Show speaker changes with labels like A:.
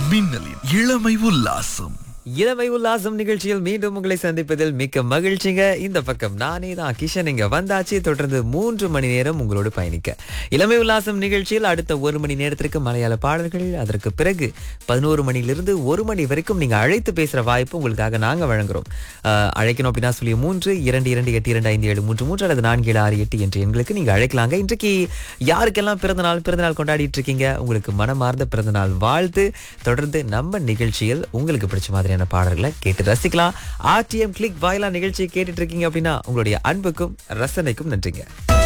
A: மின்னலின் இளமை உல்லாசம்
B: இளமை உல்லாசம் நிகழ்ச்சியில் மீண்டும் உங்களை சந்திப்பதில் மிக்க மகிழ்ச்சிங்க இந்த பக்கம் நானே தான் கிஷன் இங்க வந்தாச்சு தொடர்ந்து மூன்று மணி நேரம் உங்களோடு பயணிக்க இளமை உல்லாசம் நிகழ்ச்சியில் அடுத்த ஒரு மணி நேரத்திற்கு மலையாள பாடல்கள் அதற்கு பிறகு பதினோரு மணியிலிருந்து ஒரு மணி வரைக்கும் நீங்க அழைத்து பேசுற வாய்ப்பு உங்களுக்காக நாங்க வழங்குறோம் அஹ், அழைக்கணும் அப்படின்னா சொல்லி மூன்று இரண்டு இரண்டு எட்டு இரண்டு ஐந்து ஏழு மூன்று மூன்று அல்லது நான்கு ஏழு ஆறு எட்டு என்ற எண்களுக்கு நீங்க அழைக்கலாங்க இன்றைக்கு யாருக்கெல்லாம் பிறந்த நாள் பிறந்த நாள் கொண்டாடிட்டு இருக்கீங்க உங்களுக்கு மனமார்ந்த பிறந்த நாள் வாழ்த்து தொடர்ந்து நம்ம நிகழ்ச்சியில் உங்களுக்கு பிடிச்ச மாதிரியான பாடல்களை கேட்டு ரசிக்கலாம் ஆர்டிஎம் கிளிக் வாயிலா நிகழ்ச்சியை கேட்டுட்டு இருக்கீங்க அப்படின்னா உங்களுடைய அன்புக்கும் ரசனைக்கும் நன்றிங்க